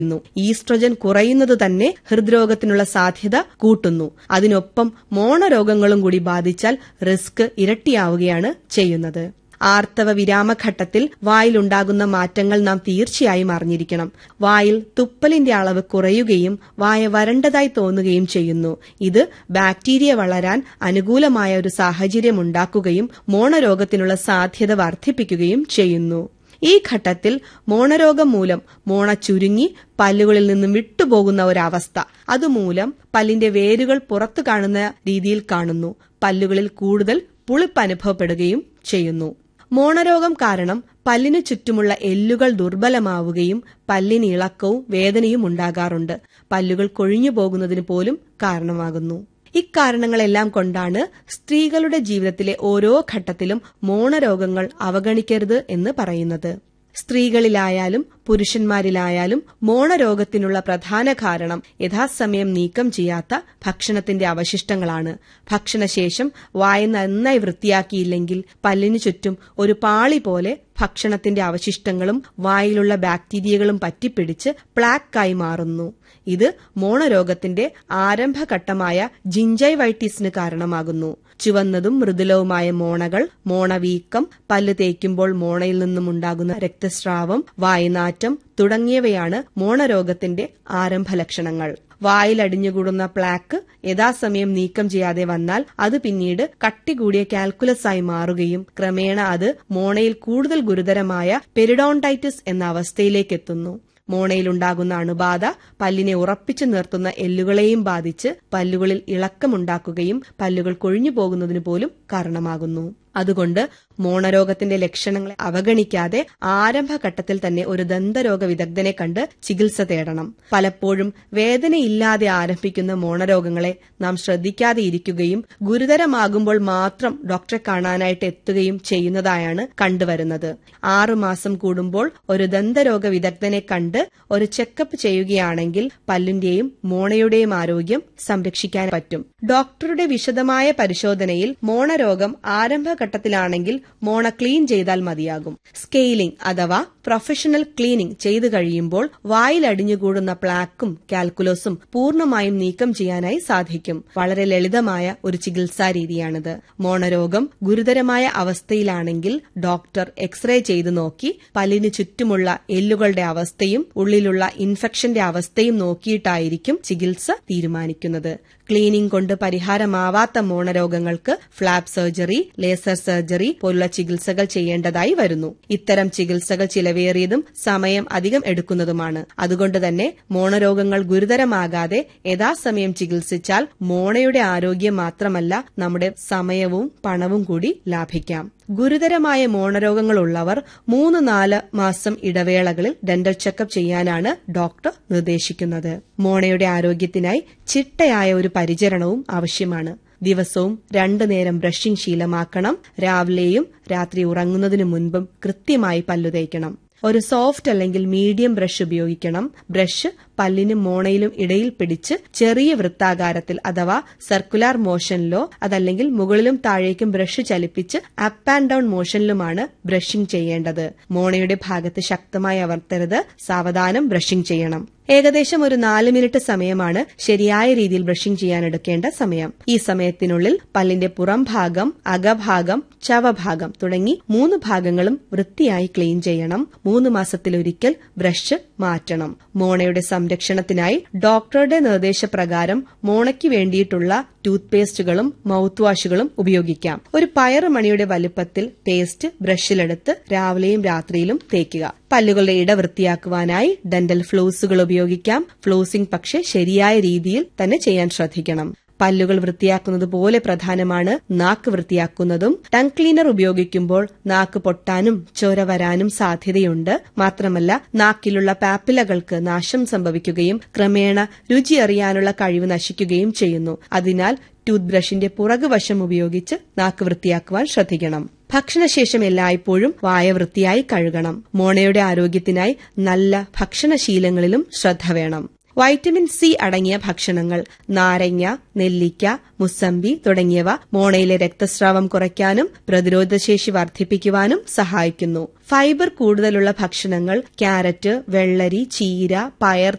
ന്നു ഈസ്ട്രജൻ കുറയുന്നത് തന്നെ ഹൃദ്രോഗത്തിനുള്ള സാധ്യത കൂട്ടുന്നു അതിനൊപ്പം മോണരോഗങ്ങളും കൂടി ബാധിച്ചാൽ റിസ്ക് ഇരട്ടിയാവുകയാണ് ചെയ്യുന്നത് ആർത്തവ വിരാമഘട്ടത്തിൽ വായിലുണ്ടാകുന്ന മാറ്റങ്ങൾ നാം തീർച്ചയായും അറിഞ്ഞിരിക്കണം വായിൽ തുപ്പലിന്റെ അളവ് കുറയുകയും വായ വരണ്ടതായി തോന്നുകയും ചെയ്യുന്നു ഇത് ബാക്ടീരിയ വളരാൻ അനുകൂലമായ ഒരു സാഹചര്യം ഉണ്ടാക്കുകയും മോണരോഗത്തിനുള്ള സാധ്യത വർദ്ധിപ്പിക്കുകയും ചെയ്യുന്നു ഈ ഘട്ടത്തിൽ മോണരോഗം മൂലം മോണ ചുരുങ്ങി പല്ലുകളിൽ നിന്നും വിട്ടുപോകുന്ന ഒരവസ്ഥ അതുമൂലം പല്ലിന്റെ വേരുകൾ പുറത്തു കാണുന്ന രീതിയിൽ കാണുന്നു പല്ലുകളിൽ കൂടുതൽ പുളിപ്പ് അനുഭവപ്പെടുകയും ചെയ്യുന്നു മോണരോഗം കാരണം പല്ലിനു ചുറ്റുമുള്ള എല്ലുകൾ ദുർബലമാവുകയും പല്ലിന് ഇളക്കവും വേദനയും ഉണ്ടാകാറുണ്ട് പല്ലുകൾ കൊഴിഞ്ഞു പോകുന്നതിന് പോലും കാരണമാകുന്നു ഇക്കാരണങ്ങളെല്ലാം കൊണ്ടാണ് സ്ത്രീകളുടെ ജീവിതത്തിലെ ഓരോ ഘട്ടത്തിലും മോണരോഗങ്ങൾ അവഗണിക്കരുത് എന്ന് പറയുന്നത് സ്ത്രീകളിലായാലും പുരുഷന്മാരിലായാലും മോണരോഗത്തിനുള്ള പ്രധാന കാരണം യഥാസമയം നീക്കം ചെയ്യാത്ത ഭക്ഷണത്തിന്റെ അവശിഷ്ടങ്ങളാണ് ഭക്ഷണശേഷം വായ നന്നായി വൃത്തിയാക്കിയില്ലെങ്കിൽ പല്ലിനു ചുറ്റും ഒരു പാളി പോലെ ഭക്ഷണത്തിന്റെ അവശിഷ്ടങ്ങളും വായിലുള്ള ബാക്ടീരിയകളും പറ്റിപ്പിടിച്ച് പ്ലാക്കായി മാറുന്നു ഇത് മോണരോഗത്തിന്റെ ആരംഭഘട്ടമായ ജിഞ്ചൈവൈറ്റിസിന് കാരണമാകുന്നു ചുവന്നതും മൃദുലവുമായ മോണകൾ മോണവീക്കം പല്ല് തേക്കുമ്പോൾ മോണയിൽ നിന്നും ഉണ്ടാകുന്ന രക്തസ്രാവം വായനാറ്റം തുടങ്ങിയവയാണ് മോണരോഗത്തിന്റെ ആരംഭ ലക്ഷണങ്ങൾ വായിലടിഞ്ഞുകൂടുന്ന പ്ലാക്ക് യഥാസമയം നീക്കം ചെയ്യാതെ വന്നാൽ അത് പിന്നീട് കട്ടികൂടിയ കാൽക്കുലസ് ആയി മാറുകയും ക്രമേണ അത് മോണയിൽ കൂടുതൽ ഗുരുതരമായ പെരിഡോണ്ടൈറ്റിസ് എന്ന അവസ്ഥയിലേക്ക് എത്തുന്നു മോണയിലുണ്ടാകുന്ന അണുബാധ പല്ലിനെ ഉറപ്പിച്ചു നിർത്തുന്ന എല്ലുകളെയും ബാധിച്ച് പല്ലുകളിൽ ഇളക്കമുണ്ടാക്കുകയും പല്ലുകൾ കൊഴിഞ്ഞു പോകുന്നതിന് പോലും കാരണമാകുന്നു അതുകൊണ്ട് മോണരോഗത്തിന്റെ ലക്ഷണങ്ങളെ അവഗണിക്കാതെ ആരംഭഘട്ടത്തിൽ തന്നെ ഒരു ദന്തരോഗ വിദഗ്ധനെ കണ്ട് ചികിത്സ തേടണം പലപ്പോഴും വേദനയില്ലാതെ ആരംഭിക്കുന്ന മോണരോഗങ്ങളെ നാം ശ്രദ്ധിക്കാതെ ഇരിക്കുകയും ഗുരുതരമാകുമ്പോൾ മാത്രം ഡോക്ടറെ കാണാനായിട്ട് എത്തുകയും ചെയ്യുന്നതായാണ് കണ്ടുവരുന്നത് ആറുമാസം കൂടുമ്പോൾ ഒരു ദന്തരോഗ വിദഗ്ധനെ കണ്ട് ഒരു ചെക്കപ്പ് ചെയ്യുകയാണെങ്കിൽ പല്ലിന്റെയും മോണയുടെയും ആരോഗ്യം സംരക്ഷിക്കാൻ പറ്റും ഡോക്ടറുടെ വിശദമായ പരിശോധനയിൽ മോണരോഗം ആരംഭഘട്ടത്തിലാണെങ്കിൽ മോണ ക്ലീൻ ചെയ്താൽ മതിയാകും സ്കെയിലിംഗ് അഥവാ പ്രൊഫഷണൽ ക്ലീനിംഗ് ചെയ്തു കഴിയുമ്പോൾ വായിലടിഞ്ഞുകൂടുന്ന പ്ലാക്കും കാൽക്കുലസും പൂർണ്ണമായും നീക്കം ചെയ്യാനായി സാധിക്കും വളരെ ലളിതമായ ഒരു ചികിത്സാ രീതിയാണിത് മോണരോഗം ഗുരുതരമായ അവസ്ഥയിലാണെങ്കിൽ ഡോക്ടർ എക്സ്റേ ചെയ്തു നോക്കി പല്ലിന് ചുറ്റുമുള്ള എല്ലുകളുടെ അവസ്ഥയും ഉള്ളിലുള്ള ഇൻഫെക്ഷന്റെ അവസ്ഥയും നോക്കിയിട്ടായിരിക്കും ചികിത്സ തീരുമാനിക്കുന്നത് ക്ലീനിംഗ് കൊണ്ട് പരിഹാരമാവാത്ത മോണരോഗങ്ങൾക്ക് ഫ്ലാപ്പ് സർജറി ലേസർ സർജറി പോലുള്ള ചികിത്സകൾ ചെയ്യേണ്ടതായി വരുന്നു ഇത്തരം ചികിത്സകൾ ചിലവേറിയതും സമയം അധികം എടുക്കുന്നതുമാണ് അതുകൊണ്ട് തന്നെ മോണരോഗങ്ങൾ ഗുരുതരമാകാതെ യഥാസമയം ചികിത്സിച്ചാൽ മോണയുടെ ആരോഗ്യം മാത്രമല്ല നമ്മുടെ സമയവും പണവും കൂടി ലാഭിക്കാം ഗുരുതരമായ മോണരോഗങ്ങളുള്ളവർ മൂന്ന് നാല് മാസം ഇടവേളകളിൽ ഡെന്റൽ ചെക്കപ്പ് ചെയ്യാനാണ് ഡോക്ടർ നിർദ്ദേശിക്കുന്നത് മോണയുടെ ആരോഗ്യത്തിനായി ചിട്ടയായ ഒരു പരിചരണവും ആവശ്യമാണ് ദിവസവും രണ്ടു നേരം ബ്രഷിംഗ് ശീലമാക്കണം രാവിലെയും രാത്രി ഉറങ്ങുന്നതിനു മുൻപും കൃത്യമായി പല്ലു തേക്കണം ഒരു സോഫ്റ്റ് അല്ലെങ്കിൽ മീഡിയം ബ്രഷ് ഉപയോഗിക്കണം ബ്രഷ് പല്ലിനും മോണയിലും ഇടയിൽ പിടിച്ച് ചെറിയ വൃത്താകാരത്തിൽ അഥവാ സർക്കുലാർ മോഷനിലോ അതല്ലെങ്കിൽ മുകളിലും താഴേക്കും ബ്രഷ് ചലിപ്പിച്ച് അപ്പ് ആൻഡ് ഡൌൺ മോഷനിലുമാണ് ബ്രഷിംഗ് ചെയ്യേണ്ടത് മോണയുടെ ഭാഗത്ത് ശക്തമായി അമർത്തരുത് സാവധാനം ബ്രഷിംഗ് ചെയ്യണം ഏകദേശം ഒരു നാല് മിനിറ്റ് സമയമാണ് ശരിയായ രീതിയിൽ ബ്രഷിംഗ് ചെയ്യാൻ എടുക്കേണ്ട സമയം ഈ സമയത്തിനുള്ളിൽ പല്ലിന്റെ പുറം ഭാഗം അകഭാഗം ചവഭാഗം തുടങ്ങി മൂന്ന് ഭാഗങ്ങളും വൃത്തിയായി ക്ലീൻ ചെയ്യണം മൂന്ന് മാസത്തിലൊരിക്കൽ ബ്രഷ് മാറ്റണം മോണയുടെ സംരക്ഷണത്തിനായി ഡോക്ടറുടെ നിർദ്ദേശപ്രകാരം മോണയ്ക്ക് വേണ്ടിയിട്ടുള്ള ടൂത്ത് പേസ്റ്റുകളും മൌത്ത് വാഷുകളും ഉപയോഗിക്കാം ഒരു പയറുമണിയുടെ വലുപ്പത്തിൽ പേസ്റ്റ് ബ്രഷിലെടുത്ത് രാവിലെയും രാത്രിയിലും തേക്കുക പല്ലുകളുടെ ഇട വൃത്തിയാക്കുവാനായി ഡെന്റൽ ഫ്ലൂസുകൾ ഉപയോഗിക്കാം ഫ്ലൂസിംഗ് പക്ഷെ ശരിയായ രീതിയിൽ തന്നെ ചെയ്യാൻ ശ്രദ്ധിക്കണം പല്ലുകൾ വൃത്തിയാക്കുന്നത് പോലെ പ്രധാനമാണ് നാക്ക് വൃത്തിയാക്കുന്നതും ടങ് ക്ലീനർ ഉപയോഗിക്കുമ്പോൾ നാക്ക് പൊട്ടാനും ചോര വരാനും സാധ്യതയുണ്ട് മാത്രമല്ല നാക്കിലുള്ള പാപ്പിലകൾക്ക് നാശം സംഭവിക്കുകയും ക്രമേണ രുചി അറിയാനുള്ള കഴിവ് നശിക്കുകയും ചെയ്യുന്നു അതിനാൽ ടൂത്ത് ബ്രഷിന്റെ പുറകുവശം ഉപയോഗിച്ച് നാക്ക് വൃത്തിയാക്കുവാൻ ശ്രദ്ധിക്കണം ഭക്ഷണശേഷം എല്ലായ്പ്പോഴും വായ വൃത്തിയായി കഴുകണം മോണയുടെ ആരോഗ്യത്തിനായി നല്ല ഭക്ഷണശീലങ്ങളിലും ശ്രദ്ധ വേണം വൈറ്റമിൻ സി അടങ്ങിയ ഭക്ഷണങ്ങൾ നാരങ്ങ നെല്ലിക്ക മുസമ്പി തുടങ്ങിയവ മോണയിലെ രക്തസ്രാവം കുറയ്ക്കാനും പ്രതിരോധശേഷി വർദ്ധിപ്പിക്കുവാനും സഹായിക്കുന്നു ഫൈബർ കൂടുതലുള്ള ഭക്ഷണങ്ങൾ ക്യാരറ്റ് വെള്ളരി ചീര പയർ